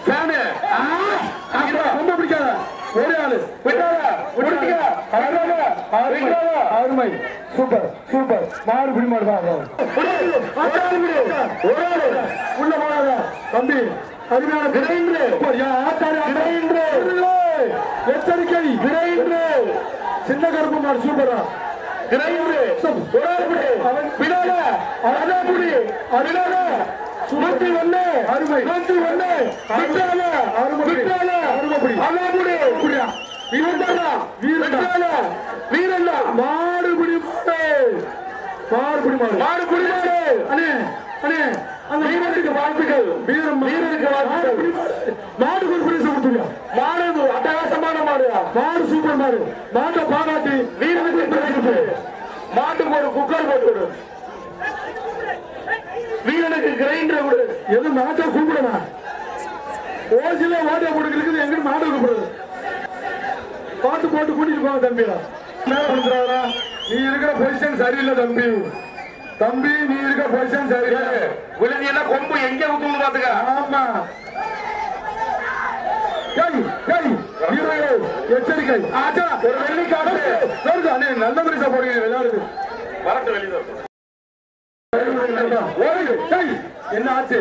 சாமி ரொம்ப பிடிக்காத ஒரே ஆளு விட்டாத விட்டுக்க அருமை சூப்பர் சூப்பர் மாடு பிடி மாடு தான் ஒரு ஆளு உள்ள போகாத தம்பி அருமையான விரைந்து எச்சரிக்கை விரைந்து சின்ன கருப்பு மாடு சூப்பரா விரைந்து ஒரு ஆளு பிடி அவன் விடாத அதான் பிடி அருளாத சுமத்தி ஒண்ணு அருமை சுமத்தி ஒண்ணு விட்டால அருமை விட்டால அருமைப்படி அல்லாபுடி புடியா வீரன்டா வீரன்டா வீரன்டா மாடு பிடி மாடு பிடி மாடு மாடு பிடி மாடு அண்ணே அண்ணே அந்த வீரனுக்கு வாழ்த்துக்கள் வீரன் வீரனுக்கு வாழ்த்துக்கள் மாடு ஒரு பிரிசு கொடுத்துருங்க மாடு அட்டகாசமான மாடு மாடு சூப்பர் மாடு மாட்டை பாராட்டி வீரனுக்கு பிரிசு மாட்டுக்கு ஒரு குக்கர் போட்டு விடு வீரனுக்கு கிரைண்டர் கொடு எது மாட்டை கூப்பிடுமா ஓசில மாட்டை கொடுக்கறதுக்கு எங்க மாட்டை கூப்பிடுறது பாட்டு போட்டு கூட்டிட்டு போங்க தம்பியா மேல கொடுக்குறாரா நீ இருக்கிற பொசிஷன் சரியில்லை தம்பி தம்பி நீ இருக்கிற பொசிஷன் சரியில்லை விழுந்தியன்னா கொம்பு எங்க ஊத்துன்னு பாத்துக்க ஆமா ஏய், ஏய், வீரர்களே, எச்சரிக்கை ஆச்சா ஒரு வெள்ளி காசு வருது அண்ணே நல்ல பரிசா போடுங்க விளையாடுது வரட்டு வெளியில ஓடுது. டேய், என்ன ஆச்சு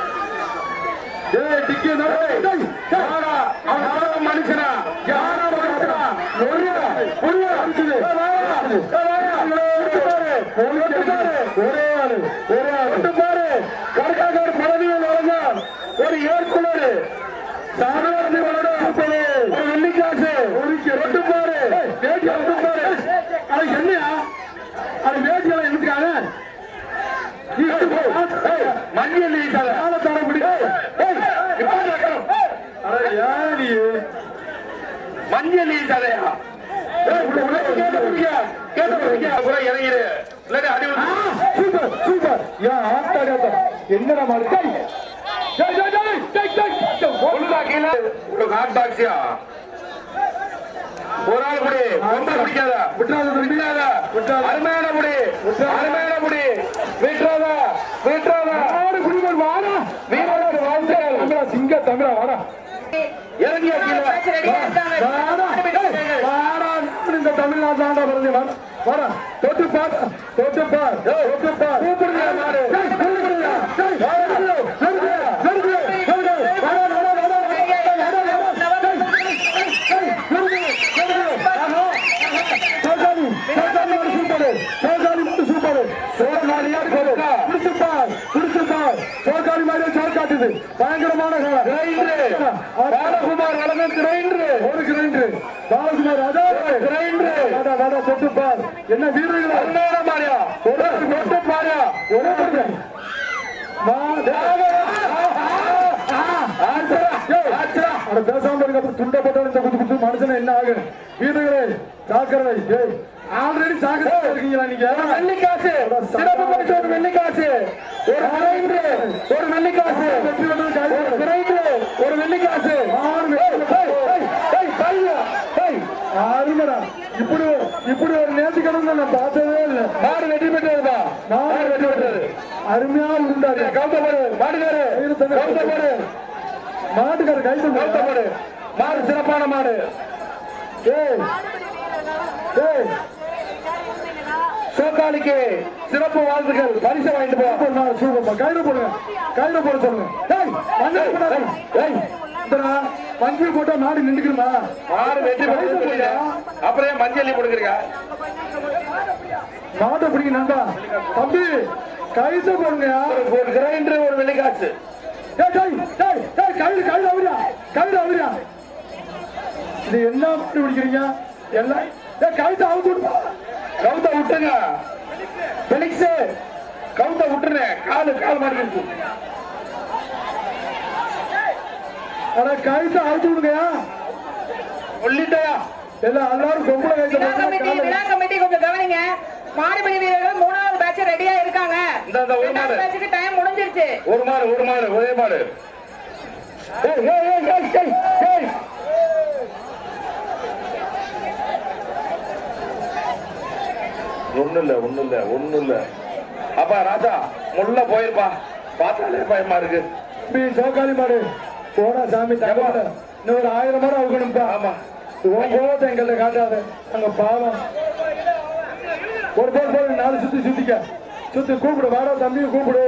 ஏய், டிக்கி நடு. டேய், டேய். அவன் யாரோ மனுஷனா யாரோ மனுஷனா ஒரே ஒரே அடிக்குது. ஏய், வாயா. ஏய், வாயா. ஒட்டு பாரு. ஒட்டு பாரு. ஒரே ஆளு ஒரே ஆளு ஒட்டு பாரு கருக்காக்கார் பதவியில் வழங்க ஒரு ஏற்குனர் சாதாரண வளர்ந்து ஒரு வெள்ளிக்காசு ஒரு ஒட்டு பாரு வேட்டி ஒட்டு பாரு அது என்னையா அது வேட்டியெல்லாம் என்னத்துக்காக மஞ்சள் வீசாத ஆளை தர முடியும் மஞ்சள் நீ தலையா இறங்கிடு இல்லாட்டி அடி சூப்பர் சூப்பர் யா ஆத்தாடி ஆத்தா என்னடா மாடு டேய் டேய் டேய் டேய் டேய் டேய் டேய் ஒழுங்கா கீழே ஒரு ஹாட் பாக்ஸியா ஒரு ஆள் குடி ரொம்ப பிடிக்காத விட்டுறாத தம்பி விட்டாத விட்டாத. அருமையான முடி அருமையான முடி விட்டுறாத விட்டுறாத மாடு குடிமன் வாடா வீரனுக்கு வாழ்த்துக்கள் தமிழா சிங்க தமிழா வாடா இறங்கிய கீழே வாடா டேய், வாடா நான் இந்த தமிழ்நாட்டுல ஆண்டா பிறந்து வாடா வாடா தொட்டு பார் தொட்டு பார் தொட்டு பார் கூப்பிடுங்க மாடு டேய், நிறுத்துறியா? டேய், நிறுத்து, நிறுத்து, நிறுத்து, நிறுத்து. வாடா, வாடா, வாடா, வாடா, வாடா, வாடா. டேய், டேய், நிறுத்து, நிறுத்து. ஆஹா. சோகாலி, சோகாலி ஒரு சூப்பரு. சோகாலி ஒரு சூப்பரு. சோகாலியா போடு. பிடிச்சு பார், பிடிச்சு பார். சோகாலி மாதிரியே சோக்காட்டுது. பயங்கரமான கலை. கிரைண்டரு. பாலகுமார் வழங்கும் கிரைண்டரு. ஒரு கிரைண்டர் பாலகுமார் அதான் கிரைண்டரு. வாடா, வாடா, தொட்டு பார். என்ன வீரர்களா அருமையான மாடியா ஒரு தொட்டு பாரியா ஒரே ஒரு மா அட பேசாம இருக்க அப்புறம் துண்ட போட்டாலும் இந்த குத்து குத்து மனுஷன் என்ன ஆகும் வீரர்களே ஜாக்கிரதை ஏய் ஆல்ரெடி ஜாக்கிரதை இருக்கீங்களா நீங்க வெள்ளிக்காசு சிறப்பு பரிசு ஒரு வெள்ளிக்காசு ஒரு கிரைண்டரு. ஒரு வெள்ளிக்காசு வெற்றி பெற்றது ஒரு கிரைண்டரு. ஒரு வெள்ளிக்காசு ஆறு ஏய், ஏய், ஏய், ஏய், பையா. ஏய், அருமடா இப்படி இப்படி ஒரு நேர்த்தி கடந்த நான் பார்த்ததே இல்லை மாடு வெற்றி பெற்றதுப்பா மாடு வெற்றி பெற்றது அருமையா இருந்தாரு கவுத்தப்பாடு மாடுகாரு கவுத்தப்பாடு மாட்டுக்கார கை கவுத்தப்பாடு மாடு சிறப்பான மாடு ஏய் ஏய் சோக்காளிக்கு சிறப்பு வாழ்த்துக்கள் பரிசு வாங்கிட்டு போ சூப்பர் மாடு, சூப்பர் மாடு. கையில போடுங்க கையில போட சொல்லுங்க டேய் மஞ்சள் போடாத ஏய், இந்தடா, மஞ்சள் போட்டா மாடு நின்றுக்குமா மாடு வெற்றி பெற்றது அப்புறம் ஏன் மஞ்சள் கொடுக்குறீங்க மாட்டை பிடிங்க நண்பா தம்பி கைத்த போடுங்க ஒரு கிரைண்டர் ஒரு வெள்ளிக்காசு டேய் டேய் டேய் டேய் கையில கையில அவரியா கையில அவரியா இது என்ன மாடு பிடிக்கிறீங்க எல்லாம் டேய் கைத்த அவுத்து விடுப்பா கவுத்த விட்டுங்க பெலிக்ஸ் கவுத்த விட்டுருங்க காலு கால் மாட்டிருக்கு அட கைத்த அவுத்து விடுங்கயா சொல்லிட்டயா எல்லாம் எல்லாரும் பொம்பளை கைத்த விழா கமிட்டி விழா கமிட்டி கொஞ்சம் கவனிங்க மாடுபிடி வீரர்கள் மூணாவது பேட்ச் ரெடியா இருக்காங்க இந்த இந்த ஒரு ரெண்டாவது மாடு பேட்சுக்கு டைம் முடிஞ்சிருச்சு ஒரு மாடு ஒரு மாடு ஒரே மாடு ஏய், ஏய், ஏய், ஏய், ஏய், ஏய். ஒண்ணும் இல்ல ஒண்ணும் இல்ல ஒண்ணும் இல்ல அப்பா ராஜா முள்ள போயிருப்பா பார்த்தாலே பயமா இருக்கு தம்பி சோக்காளி மாடு போடா சாமி தங்கல இன்னும் ஒரு ஆயிரம் மரம் அவுக்கணும்ப்பா ஆமா உன் கோவத்தை எங்கள்ட்ட காட்டாத அங்க பாவம் ஒரு பேர் போய் நாலு சுத்தி சுத்திக்க சுத்தி கூப்பிடு வாடா தம்பியை கூப்பிடு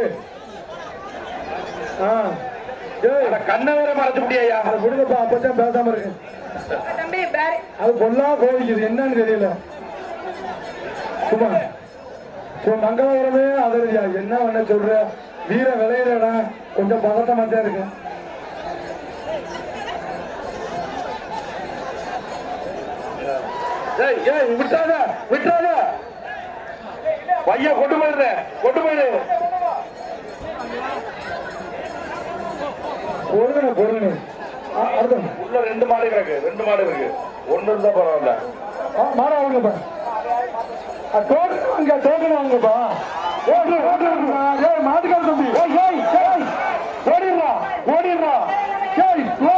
ஆ ஏய் அட கண்ணை வேற மறைச்சு முடியா அதை விடுங்கப்பா அப்பதான் பேசாம இருக்கு தம்பி பேரு அது பொல்லா கோவிக்குது என்னன்னு தெரியல சும்மா சோ மங்களபுரமே அதறியா என்ன பண்ண சொல்ற வீர விளையிற இடம் கொஞ்சம் பதட்டமா தான் இருக்கு ஏய் ஏய் விட்டாத விட்டாத பையன் கொண்டு போயிடுற கொண்டு போயிடு பொருங்கண்ணே பொருங்கண்ணே ஆ, அர்த்தம் உள்ள ரெண்டு மாடு இருக்கு ரெண்டு மாடு இருக்கு ஒண்ணு இருந்தா பரவாயில்ல ஆ, மாடா வாங்கப்பா டோக்கன் வாங்க டோக்கன் வாங்கப்பா ஓடு ஓடு ஏய் மாட்டுக்கார தம்பி ஏய் ஏய் ஏய் ஓடிடுறா ஓடிடுறா ஏய்